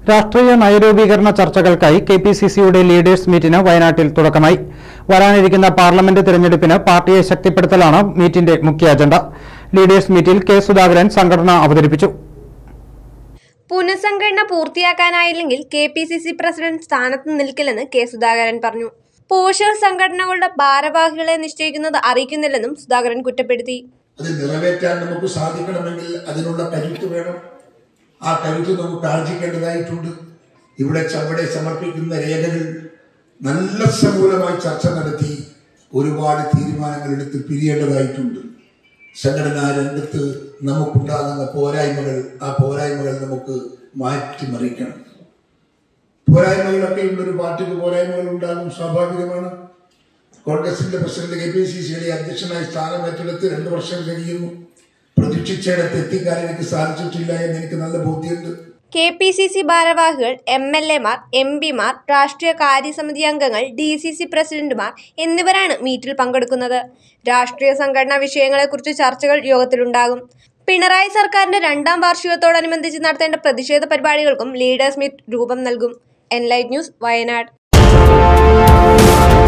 രാഷ്ട്രീയ നയരൂപീകരണ ചർച്ചകൾക്കായി കെ പി സി സിയുടെ ലീഡേഴ്സ് മീറ്റിന് വയനാട്ടിൽ തുടക്കമായി വരാനിരിക്കുന്ന പാർലമെന്റ് തെരഞ്ഞെടുപ്പിന് പാർട്ടിയെ ശക്തിപ്പെടുത്തലാണ് മീറ്റിന്റെ മുഖ്യ അജണ്ട ലീഡേഴ്സ് മീറ്റിൽ കെ സുധാകരൻ സംഘടന അവതരിപ്പിച്ചു പുനഃസംഘടന പൂർത്തിയാക്കാനായില്ലെങ്കിൽ K P C C president സ്ഥാനത്ത് നിൽക്കില്ലെന്ന് കെ സുധാകരൻ പറഞ്ഞു പോഷക സംഘടനകളുടെ ഭാരവാഹികളെ നിശ്ചയിക്കുന്നത് അറിയിക്കുന്നില്ലെന്നും സുധാകരൻ കുറ്റപ്പെടുത്തി അത് നിറവേറ്റാൻ നമുക്ക് സാധിക്കണമെങ്കിൽ അതിനുള്ള കരുത്ത് വേണം ആ കരുത്ത് നമുക്ക് ആർജിക്കേണ്ടതായിട്ടുണ്ട് ഇവിടെ ചവിടെ സമർപ്പിക്കുന്ന രേഖകൾ നല്ല സമൂലമായി ചർച്ച നടത്തി ഒരുപാട് തീരുമാനങ്ങൾ എടുത്ത് പിരിയേണ്ടതായിട്ടുണ്ട് സംഘടനാ രംഗത്ത് നമുക്കുണ്ടാകുന്ന പോരായ്മകൾ ആ പോരായ്മകൾ നമുക്ക് മാറ്റിമറിക്കണം പോരായ്മകളൊക്കെ ഉള്ള ഒരു പാർട്ടിക്ക് പോരായ്മകൾ ഉണ്ടാകും സ്വാഭാവികമാണ് കോൺഗ്രസിന്റെ പ്രസിഡന്റ് കെ പി സി സിയുടെ അധ്യക്ഷനായി സ്ഥാനം ഏറ്റെടുത്ത് രണ്ടു വർഷം കഴിയുന്നു പ്രതീക്ഷിച്ചിടത്ത് എത്തിക്കാൻ എനിക്ക് സാധിച്ചിട്ടില്ല എന്ന് എനിക്ക് നല്ല ബോധ്യമുണ്ട് കെ പി സി സി ഭാരവാഹികൾ എം എൽ എമാർ എം പിമാർ രാഷ്ട്രീയ കാര്യസമിതി അംഗങ്ങൾ ഡി സി സി പ്രസിഡന്റുമാർ എന്നിവരാണ് മീറ്റിൽ പങ്കെടുക്കുന്നത് രാഷ്ട്രീയ സംഘടനാ വിഷയങ്ങളെക്കുറിച്ച് ചർച്ചകൾ യോഗത്തിലുണ്ടാകും പിണറായി സർക്കാരിന്റെ രണ്ടാം വാർഷികത്തോടനുബന്ധിച്ച് നടത്തേണ്ട പ്രതിഷേധ പരിപാടികൾക്കും ലീഡേഴ്സ് മീറ്റ് രൂപം നൽകും എൻലൈറ്റ് ന്യൂസ് വയനാട്